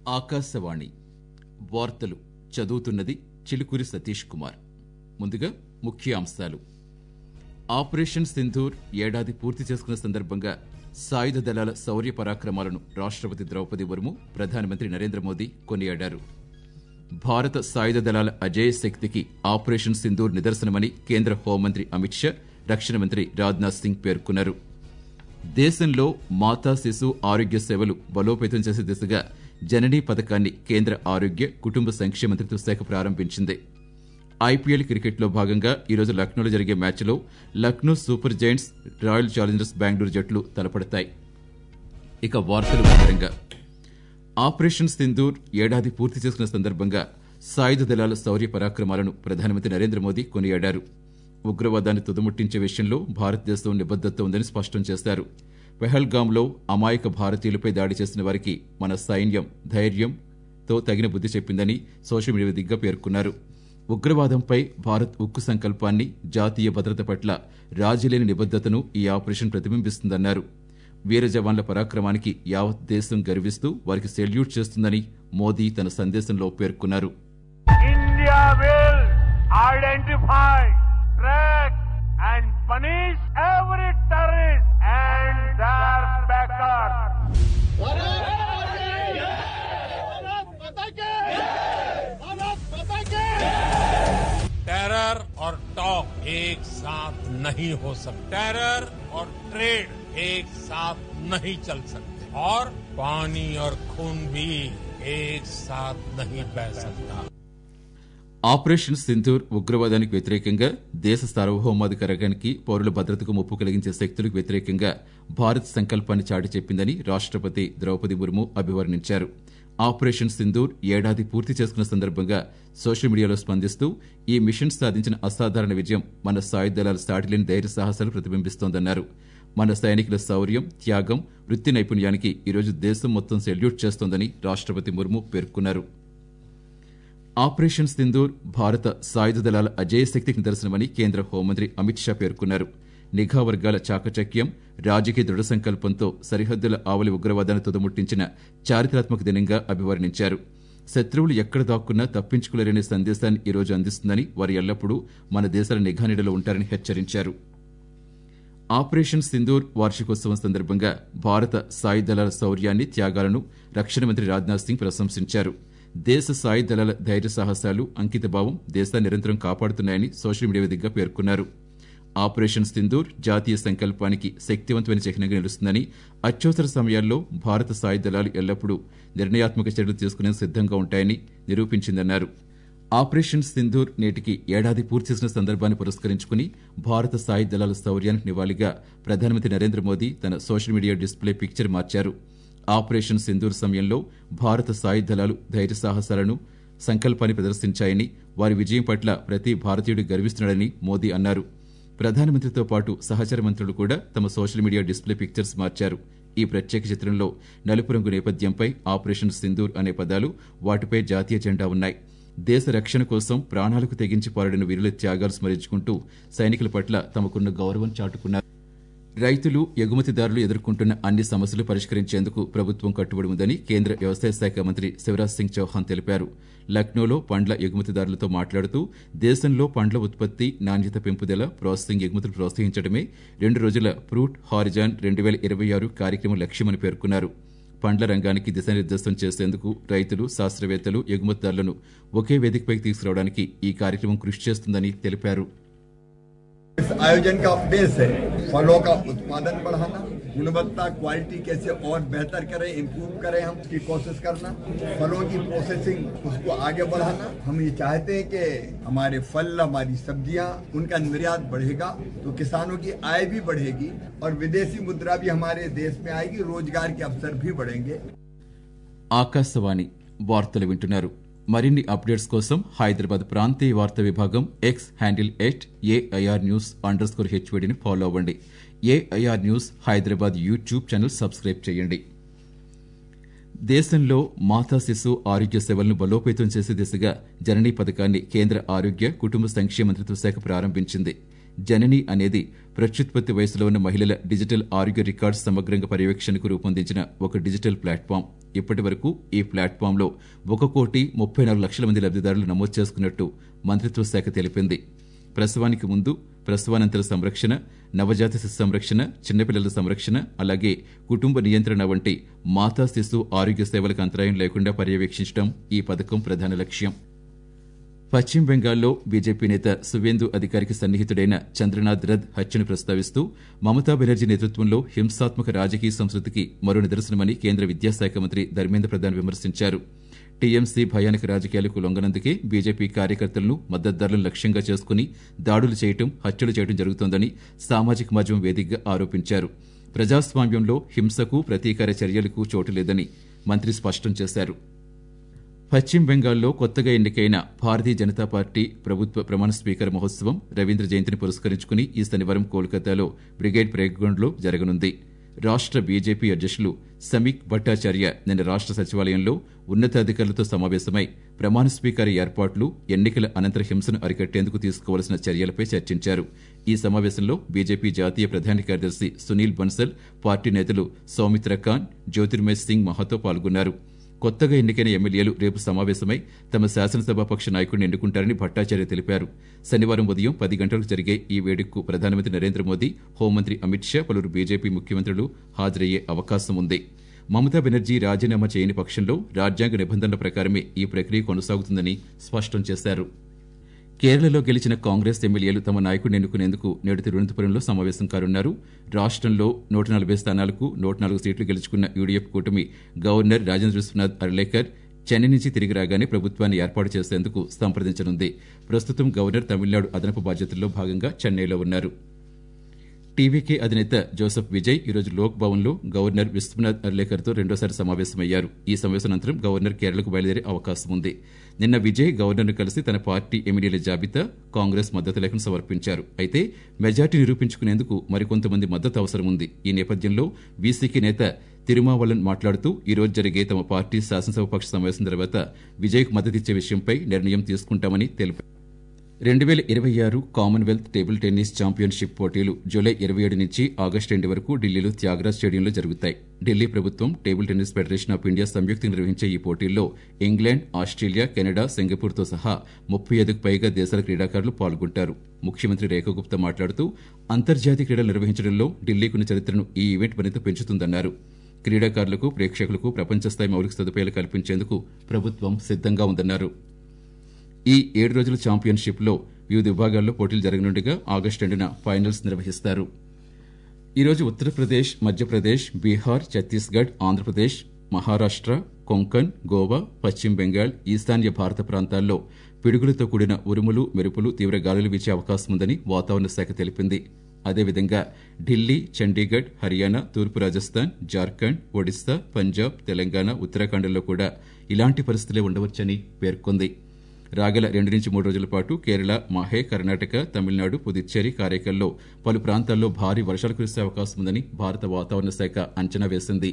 ఆకాశవాణి వార్తలు చదువుతున్నది చిలుకూరి సతీష్ కుమార్ ముందుగా ముఖ్య అంశాలు ఆపరేషన్ సింధూర్ ఏడాది పూర్తి చేసుకున్న సందర్భంగా సాయుధ దళాల శౌర్య పరాక్రమాలను రాష్ట్రపతి ద్రౌపది ముర్ము ప్రధానమంత్రి నరేంద్ర మోదీ కొనియాడారు భారత సాయుధ దళాల అజేయ శక్తికి ఆపరేషన్ సింధూర్ నిదర్శనమని కేంద్ర హోంమంత్రి అమిత్ షా రక్షణ మంత్రి రాజ్నాథ్ సింగ్ పేర్కొన్నారు దేశంలో మాతా శిశు ఆరోగ్య సేవలు బలోపేతం చేసే దిశగా జననీ పథకాన్ని కేంద్ర ఆరోగ్య కుటుంబ సంక్షేమ మంత్రిత్వ శాఖ ప్రారంభించింది ఐపీఎల్ క్రికెట్లో భాగంగా ఈరోజు లక్నోలో జరిగే మ్యాచ్లో Lucknow super giants royal challengers Bengaluru జట్లు తలపడతాయి ఇక వార్తలు వివరంగా ఆపరేషన్ సింధూర్ ఏడాది పూర్తి చేసుకున్న సందర్భంగా సాయుధ దళాల శౌర్య పరాక్రమాలను ప్రధానమంత్రి నరేంద్ర మోదీ కొనియాడారు ఉగ్రవాదాన్ని తుదముట్టించే విషయంలో భారతదేశం నిబద్దత ఉందని స్పష్టం చేశారు పెహల్గాంలో అమాయక భారతీయులపై దాడి చేసిన వారికి మన సైన్యం ధైర్యంతో తగిన బుద్ధి చెప్పిందని సోషల్ మీడియా దిగ్గా పేర్కొన్నారు ఉగ్రవాదంపై భారత్ ఉక్కు సంకల్పాన్ని జాతీయ భద్రత పట్ల రాజీలేని నిబద్దతను ఈ ఆపరేషన్ ప్రతిబింబిస్తుందన్నారు వీర జవాన్ల పరాక్రమానికి యావత్ దేశం గర్విస్తూ వారికి సెల్యూట్ చేస్తుందని మోదీ తన సందేశంలో పేర్కొన్నారు India will identify, track, and punish every terrorist and their backers. Terror और टॉक एक साथ नहीं हो सकते टेरर और ट्रेड एक साथ नहीं चल सकते और पानी और खून भी एक साथ नहीं बह सकता ఆపరేషన్ సింధూర్ ఉగ్రవాదానికి వ్యతిరేకంగా దేశ సార్వభౌమాధికారానికి పౌరుల భద్రతకు ముప్పు కలిగించే శక్తులకు వ్యతిరేకంగా భారత్ సంకల్పాన్ని చాటి చెప్పిందని రాష్ట్రపతి ద్రౌపది ముర్ము అభివర్ణించారు ఆపరేషన్ సింధూర్ ఏడాది పూర్తి చేసుకున్న సందర్భంగా సోషల్ మీడియాలో స్పందిస్తూ ఈ మిషన్ సాధించిన అసాధారణ విజయం మన సాయుధ దళాల సాటిలేని ధైర్య సాహసాలు ప్రతిబింబిస్తోందన్నారు మన సైనికుల శౌర్యం త్యాగం వృత్తి నైపుణ్యానికి ఈరోజు దేశం మొత్తం సెల్యూట్ చేస్తోందని రాష్ట్రపతి ముర్ము పేర్కొన్నారు ఆపరేషన్ సింధూర్ భారత సాయుధ దళాల అజేయ శక్తికి నిదర్శనమని కేంద్ర హోంమంత్రి అమిత్ షా పేర్కొన్నారు నిఘా వర్గాల చాకచక్యం రాజకీయ దృఢ సంకల్పంతో సరిహద్దుల ఆవలి ఉగ్రవాదాన్ని తుదముట్టించిన చారిత్రాత్మక దినంగా అభివర్ణించారు శత్రువులు ఎక్కడ దాక్కున్నా తప్పించుకోలేరనే సందేశాన్ని ఈ రోజు అందిస్తుందని వారు ఎల్లప్పుడూ మన దేశాల నిఘా నీడలో ఉంటారని హెచ్చరించారు ఆపరేషన్ సింధూర్ వార్షికోత్సవం సందర్భంగా భారత సాయుధ దళాల శౌర్యాన్ని త్యాగాలను రక్షణ మంత్రి రాజ్నాథ్ సింగ్ ప్రశంసించారు దేశ సాయుధ దళాల ధైర్య సాహసాలు అంకితభావం దేశాన్ని నిరంతరం కాపాడుతున్నాయని సోషల్ మీడియా వేదికగా పేర్కొన్నారు ఆపరేషన్ సింధూర్ జాతీయ సంకల్పానికి శక్తివంతమైన చిహ్నంగా నిలుస్తుందని అత్యవసర సమయాల్లో భారత సాయుధ దళాలు ఎల్లప్పుడూ నిర్ణయాత్మక చర్యలు తీసుకునేందుకు సిద్ధంగా ఉంటాయని నిరూపించిందన్నారు ఆపరేషన్ సింధూర్ నేటికి ఏడాది పూర్తి చేసిన సందర్భాన్ని పురస్కరించుకుని భారత సాయుధ దళాల శౌర్యానికి నివాళిగా ప్రధానమంత్రి నరేంద్ర మోదీ తన సోషల్ మీడియా డిస్ప్లే పిక్చర్ మార్చారు ఆపరేషన్ సింధూర్ సమయంలో భారత సాయుధ దళాలు ధైర్య సాహసాలను సంకల్పాన్ని ప్రదర్శించాయని వారి విజయం పట్ల ప్రతి భారతీయుడు గర్విస్తున్నాడని మోదీ అన్నారు ప్రధానమంత్రితో పాటు సహచర మంత్రులు కూడా తమ సోషల్ మీడియా డిస్ప్లే పిక్చర్స్ మార్చారు ఈ ప్రత్యేక చిత్రంలో నలుపు రంగు నేపథ్యంపై ఆపరేషన్ సింధూర్ అనే పదాలు వాటిపై జాతీయ జెండా ఉన్నాయి దేశ రక్షణ కోసం ప్రాణాలకు తెగించి పోరాడిన వీరుల త్యాగాలు స్మరించుకుంటూ సైనికుల పట్ల తమకున్న గౌరవం చాటుకున్నారు రైతులు ఎగుమతిదారులు ఎదుర్కొంటున్న అన్ని సమస్యలు పరిష్కరించేందుకు ప్రభుత్వం కట్టుబడి ఉందని కేంద్ర వ్యవసాయ శాఖ మంత్రి శివరాజ్ సింగ్ చౌహాన్ తెలిపారు లక్నోలో పండ్ల ఎగుమతిదారులతో మాట్లాడుతూ దేశంలో పండ్ల ఉత్పత్తి నాణ్యత పెంపుదల ప్రాసెసింగ్ ఎగుమతులు ప్రోత్సహించడమే రెండు రోజుల ఫ్రూట్ హారిజాన్ రెండు వేల ఇరవై ఆరు కార్యక్రమం లక్ష్యమని పేర్కొన్నారు పండ్ల రంగానికి దిశానిర్దేశం చేసేందుకు రైతులు శాస్త్రవేత్తలు ఎగుమతిదారులను ఒకే వేదికపైకి తీసుకురావడానికి ఈ కార్యక్రమం కృషి చేస్తుందని తెలిపారు इस आयोजन का उद्देश्य है फलों का उत्पादन बढ़ाना गुणवत्ता क्वालिटी कैसे और बेहतर करें इम्प्रूव करें हम उसकी कोशिश करना फलों की प्रोसेसिंग उसको आगे बढ़ाना हम ये चाहते हैं कि हमारे फल हमारी सब्जियां उनका निर्यात बढ़ेगा तो किसानों की आय भी बढ़ेगी और विदेशी मुद्रा भी हमारे देश में आएगी रोजगार के अवसर भी बढ़ेंगे ఆకాశవాణి వార్తలు వింటున్నారు మరిన్ని అప్డేట్స్ కోసం హైదరాబాద్ ప్రాంతీయ వార్తా విభాగం X handle at AIR news under score హెచ్వడిని ఫాలో అవ్వండి AIR news Hyderabad YouTube channel subscribe చేయండి దేశంలో మాతా శిశు ఆరోగ్య సేవలను బలోపేతం చేసే దిశగా జననీ పథకాన్ని కేంద్ర ఆరోగ్య కుటుంబ సంక్షేమ మంత్రిత్వ శాఖ ప్రారంభించింది జనని అనేది ప్రత్యుత్పత్తి వయసులో ఉన్న మహిళల డిజిటల్ ఆరోగ్య రికార్డ్స్ సమగ్రంగా పర్యవేక్షణకు రూపొందించిన ఒక డిజిటల్ ప్లాట్ఫామ్ ఇప్పటి వరకు ఈ ప్లాట్ఫామ్లో ఒక కోటి ముప్పై నాలుగు లక్షల మంది లబ్దిదారులు నమోదు చేసుకున్నట్టు మంత్రిత్వ శాఖ తెలిపింది ప్రసవానికి ముందు ప్రసవానంతర సంరక్షణ నవజాత శిశు సంరక్షణ చిన్నపిల్లల సంరక్షణ అలాగే కుటుంబ నియంత్రణ వంటి మాతా శిశు ఆరోగ్య సేవలకు అంతరాయం లేకుండా పర్యవేక్షించడం ఈ పథకం ప్రధాన లక్ష్యం పశ్చిమ బెంగాల్లో బీజేపీ నేత సువేందు అధికారికి సన్నిహితుడైన చంద్రనాథ్ రథ్ హత్యను ప్రస్తావిస్తూ మమతా బెనర్జీ నేతృత్వంలో హింసాత్మక రాజకీయ సంస్కృతికి మరో నిదర్శనమని కేంద్ర విద్యాశాఖ మంత్రి ధర్మేంద్ర ప్రధాన్ విమర్శించారు టీఎంసీ భయానక రాజకీయాలకు లొంగనందుకే బీజేపీ కార్యకర్తలను మద్దతుదారులను లక్ష్యంగా చేసుకుని దాడులు చేయటం హత్యలు చేయడం జరుగుతోందని సామాజిక మాధ్యమం వేదికగా ఆరోపించారు ప్రజాస్వామ్యంలో హింసకు ప్రతీకార చర్యలకు చోటు లేదని మంత్రి స్పష్టం చేశారు పశ్చిమ బెంగాల్లో కొత్తగా ఎన్నికైన భారతీయ జనతా పార్టీ ప్రభుత్వ ప్రమాణ స్వీకార మహోత్సవం రవీంద్ర జయంతిని పురస్కరించుకుని ఈ శనివారం కోల్కతాలో బ్రిగేడ్ ప్రేగ్రౌండ్లో జరగనుంది రాష్ట బీజేపీ అధ్యక్షులు సమీక్ భట్టాచార్య నిన్న రాష్ట సచివాలయంలో ఉన్నతాధికారులతో సమావేశమై ప్రమాణ స్వీకార ఏర్పాట్లు ఎన్నికల అనంతర హింసను అరికట్టేందుకు తీసుకోవాల్సిన చర్యలపై చర్చించారు ఈ సమావేశంలో బీజేపీ జాతీయ ప్రధాన కార్యదర్శి సునీల్ బన్సల్ పార్టీ నేతలు సౌమిత్ర ఖాన్ జ్యోతిర్మయ్ సింగ్ మహాతో పాల్గొన్నారు కొత్తగా ఎన్నికైన ఎమ్మెల్యేలు రేపు సమావేశమై తమ శాసనసభాపక్ష నాయకుడిని ఎన్నుకుంటారని భట్టాచార్య తెలిపారు శనివారం ఉదయం పది గంటలకు జరిగే ఈ వేడుకకు ప్రధానమంత్రి నరేంద్ర మోదీ హోంమంత్రి అమిత్ షా పలువురు బీజేపీ ముఖ్యమంత్రులు హాజరయ్యే అవకాశం ఉంది మమతా బెనర్జీ రాజీనామా చేయని పక్షంలో రాజ్యాంగ నిబంధనల ప్రకారమే ఈ ప్రక్రియ కొనసాగుతుందని స్పష్టం చేశారు కేరళలో గెలిచిన కాంగ్రెస్ ఎమ్మెల్యేలు తమ నాయకుడిని ఎన్నుకునేందుకు నేడు తిరువనంతపురంలో సమావేశం కానున్నారు రాష్ట్రంలో నూట నలభై స్థానాలకు నూట నాలుగు సీట్లు గెలుచుకున్న యూడీఎఫ్ కూటమి గవర్నర్ రాజేంద్ర విశ్వనాథ్ అర్లేకర్ చెన్నై నుంచి తిరిగి రాగానే ప్రభుత్వాన్ని ఏర్పాటు చేసేందుకు సంప్రదించనుంది ప్రస్తుతం గవర్నర్ తమిళనాడు అదనపు బాధ్యతల్లో భాగంగా చెన్నైలో ఉన్నారు టీవీకే అధినేత జోసెఫ్ విజయ్ ఈరోజు లోక్ భవన్ లో గవర్నర్ విశ్వనాథ్ అర్లేకర్తో రెండోసారి సమావేశమయ్యారు ఈ సమావేశం అనంతరం గవర్నర్ కేరళకు బయలుదేరే అవకాశం ఉంది నిన్న విజయ్ గవర్నర్ను కలిసి తన పార్టీ ఎమ్మెల్యేల జాబితా కాంగ్రెస్ మద్దతు లేఖను సమర్పించారు అయితే మెజార్టీ నిరూపించుకునేందుకు మరికొంతమంది మద్దతు అవసరం ఉంది ఈ నేపథ్యంలో వీసీకే నేత తిరుమావలన్ మాట్లాడుతూ ఈ రోజు జరిగే తమ పార్టీ శాసనసభ పక్ష సమావేశం తర్వాత విజయ్కు మద్దతిచ్చే విషయంపై నిర్ణయం తీసుకుంటామని తెలిపారు రెండు వేల ఇరవై ఆరు కామన్వెల్త్ టేబుల్ టెన్నిస్ ఛాంపియన్షిప్ పోటీలు జూలై ఇరవై ఏడు నుంచి ఆగస్టు రెండు వరకు ఢిల్లీలో త్యాగరాజ్ స్టేడియంలో జరుగుతాయి ఢిల్లీ ప్రభుత్వం table tennis federation of India సంయుక్తంగా నిర్వహించే ఈ పోటీల్లో ఇంగ్లాండ్ ఆస్ట్రేలియా కెనడా సింగపూర్తో సహా ముప్పై ఐదుకు పైగా దేశాల క్రీడాకారులు పాల్గొంటారు ముఖ్యమంత్రి రేఖా గుప్తా మాట్లాడుతూ అంతర్జాతీయ క్రీడలు నిర్వహించడంలో ఢిల్లీకున్న చరిత్రను ఈ ఈవెంట్ మరింత పెంచుతుందన్నారు క్రీడాకారులకు ప్రేక్షకులకు ప్రపంచస్థాయి మౌలిక సదుపాయాలు కల్పించేందుకు ప్రభుత్వం సిద్దంగా ఉందన్నారు ఈ ఏడు రోజుల ఛాంపియన్షిప్లో వివిధ విభాగాల్లో పోటీలు జరగనుండగా ఆగస్టు రెండున ఫైనల్స్ నిర్వహిస్తారు ఈరోజు ఉత్తరప్రదేశ్ మధ్యప్రదేశ్ బీహార్ ఛత్తీస్గఢ్ ఆంధ్రప్రదేశ్ మహారాష్ట్ర కొంకన్ గోవా పశ్చిమ బెంగాల్ ఈశాన్య భారత ప్రాంతాల్లో పిడుగులతో కూడిన ఉరుములు మెరుపులు తీవ్ర గాలులు వీచే అవకాశం ఉందని వాతావరణ శాఖ తెలిపింది అదేవిధంగా ఢిల్లీ చండీగఢ్ హర్యానా తూర్పు రాజస్థాన్ జార్ఖండ్ ఒడిశా పంజాబ్ తెలంగాణ ఉత్తరాఖండ్లో కూడా ఇలాంటి పరిస్థితులే ఉండవచ్చని పేర్కొంది రాగల రెండు నుంచి మూడు రోజుల పాటు కేరళ మాహే కర్ణాటక తమిళనాడు పుదుచ్చేరి కారైకల్లో పలు ప్రాంతాల్లో భారీ వర్షాలు కురిసే అవకాశం ఉందని భారత వాతావరణ శాఖ అంచనా వేసింది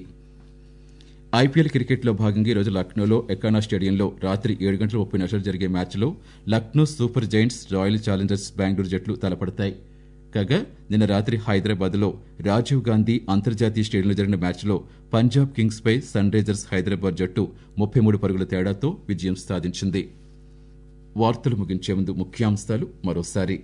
ఐపీఎల్ క్రికెట్లో భాగంగా ఈరోజు లక్నోలో ఎకానా స్టేడియంలో రాత్రి ఏడు గంటల ముప్పై నిమిషాలు జరిగే మ్యాచ్లో Lucknow super giants royal challengers Bengaluru జట్లు తలపడతాయి కాగా నిన్న రాత్రి హైదరాబాద్లో రాజీవ్ గాంధీ అంతర్జాతీయ స్టేడియంలో జరిగిన మ్యాచ్లో పంజాబ్ కింగ్స్ పై సన్ రైజర్స్ హైదరాబాద్ జట్టు ముప్పై మూడు పరుగుల తేడాతో విజయం సాధించింది వార్తలు ముగించే ముందు ముఖ్యాంశాలు మరోసారి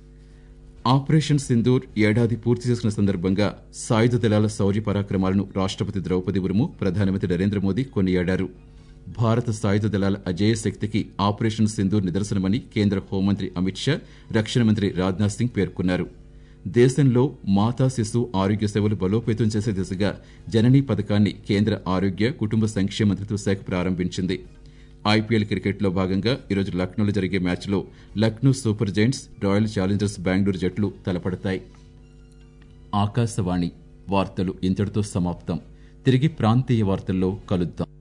ఆపరేషన్ సింధూర్ ఏడాది పూర్తి చేసుకున్న సందర్భంగా సాయుధ దళాల శౌర్య పరాక్రమాలను రాష్ట్రపతి ద్రౌపది ముర్ము ప్రధానమంత్రి నరేంద్ర మోదీ కొనియాడారు భారత సాయుధ దళాల అజేయ శక్తికి ఆపరేషన్ సింధూర్ నిదర్శనమని కేంద్ర హోంమంత్రి అమిత్ షా రక్షణ మంత్రి రాజ్నాథ్ సింగ్ పేర్కొన్నారు దేశంలో మాతా శిశు ఆరోగ్య సేవలు బలోపేతం చేసే దిశగా జననీ పథకాన్ని కేంద్ర ఆరోగ్య కుటుంబ సంక్షేమ మంత్రిత్వ శాఖ ప్రారంభించింది ఐపీఎల్ క్రికెట్లో భాగంగా ఈరోజు లక్నోలో జరిగే మ్యాచ్లో Lucknow super giants royal challengers Bengaluru జట్లు తలపడతాయి ఆకాశవాణి వార్తలు ఇంతటితో సమాప్తం తిరిగి ప్రాంతీయ వార్తల్లో కలుద్దాం